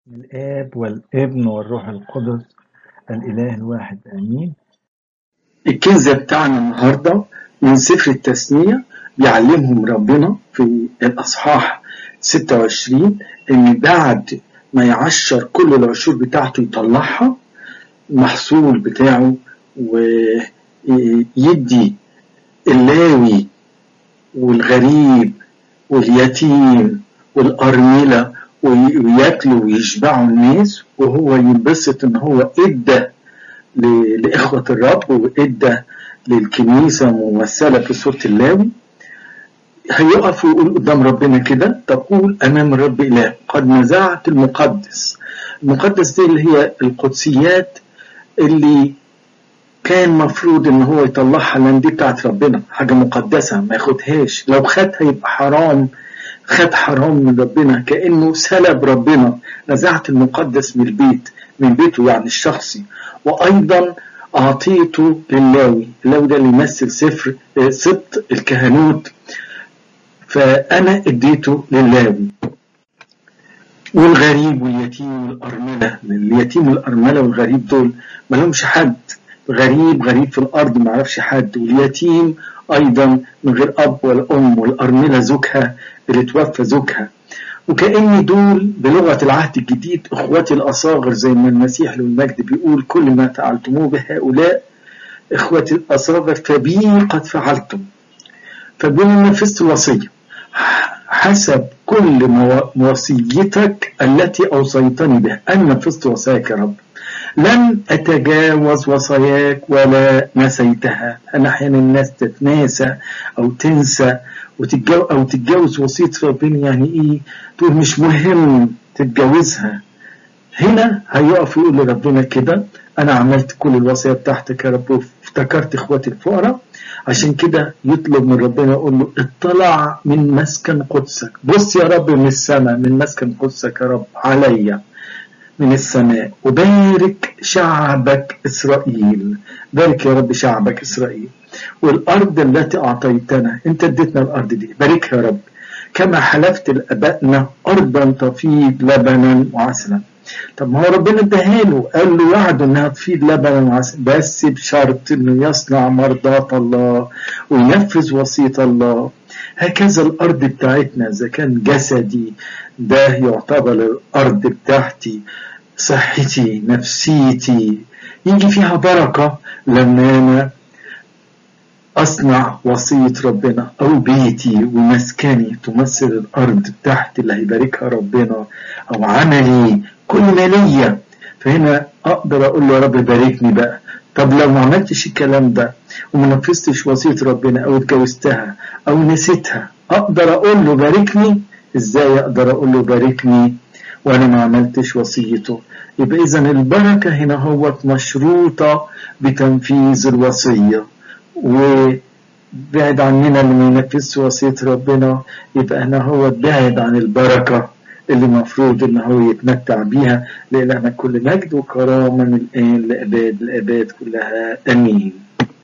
الآب والابن والروح القدس الإله الواحد آمين الكنزة بتاعنا النهاردة من سفر التثنية بيعلمهم ربنا في الأصحاح 26 إن بعد ما يعشر كل العشور بتاعته يطلعها المحصول بتاعه ويدي اللاوي والغريب واليتيم والأرملة وياكلوا ويشبعوا الناس وهو ينبسط ان هو ادى لاخوة الرب وادى للكنيسة ممثلة في سورة اللاوي هيقف ويقول قدام ربنا كده تقول امام الرب اله قد نزعت المقدس المقدس دي اللي هي القدسيات اللي كان مفروض ان هو يطلعها لان دي بتاعت ربنا حاجه مقدسه ما ياخدهاش لو خدها يبقى حرام خد حرام من ربنا كانه سلب ربنا نزعت المقدس من البيت من بيته يعني الشخصي وايضا اعطيته للاوي اللاوي ده اللي يمثل سفر سبط الكهنوت فانا اديته للاوي والغريب واليتيم والارمله اليتيم والارمله والغريب دول ما لهمش حد غريب غريب في الارض ما يعرفش حد واليتيم ايضا من غير اب ولا ام والارمله زوجها اللي توفى زوجها وكأن دول بلغة العهد الجديد اخواتي الاصاغر زي ما المسيح له المجد بيقول كل ما فعلتموه بهؤلاء اخواتي الاصاغر فبي قد فعلتم فبما نفذت الوصية حسب كل وصيتك التي اوصيتني بها انا نفذت وصاياك يا رب لم أتجاوز وصاياك ولا نسيتها أنا أحيانا الناس تتناسى أو تنسى وتتجاوز أو تتجاوز وصية ربنا يعني إيه تقول مش مهم تتجاوزها هنا هيقف يقول لربنا كده أنا عملت كل الوصايا بتاعتك يا رب وافتكرت إخواتي الفقراء عشان كده يطلب من ربنا يقول له اطلع من مسكن قدسك بص يا رب من السماء من مسكن قدسك يا رب عليا من السماء وبارك شعبك إسرائيل بارك يا رب شعبك إسرائيل والأرض التي أعطيتنا أنت اديتنا الأرض دي باركها يا رب كما حلفت لأبائنا أرضا تفيض لبنا وعسلا طب ما هو ربنا اداها له قال له وعده انها تفيض لبنا وعسل بس بشرط انه يصنع مرضاة الله وينفذ وصية الله هكذا الارض بتاعتنا اذا كان جسدي ده يعتبر الارض بتاعتي صحتي نفسيتي يجي فيها بركة لما أنا أصنع وصية ربنا أو بيتي ومسكني تمثل الأرض بتاعتي اللي هيباركها ربنا أو عملي كل ما ليا فهنا أقدر أقول له يا رب باركني بقى طب لو ما عملتش الكلام ده وما نفذتش وصية ربنا أو اتجوزتها أو نسيتها أقدر أقول له باركني إزاي أقدر أقول له باركني وأنا ما عملتش وصيته يبقى إذا البركة هنا هو مشروطة بتنفيذ الوصية وبعد عننا اللي ما ينفذش وصية ربنا يبقى هنا هو بعد عن البركة اللي المفروض ان هو يتمتع بيها لإلهنا كل مجد وكرامة من الآن لأباد الآباد كلها آمين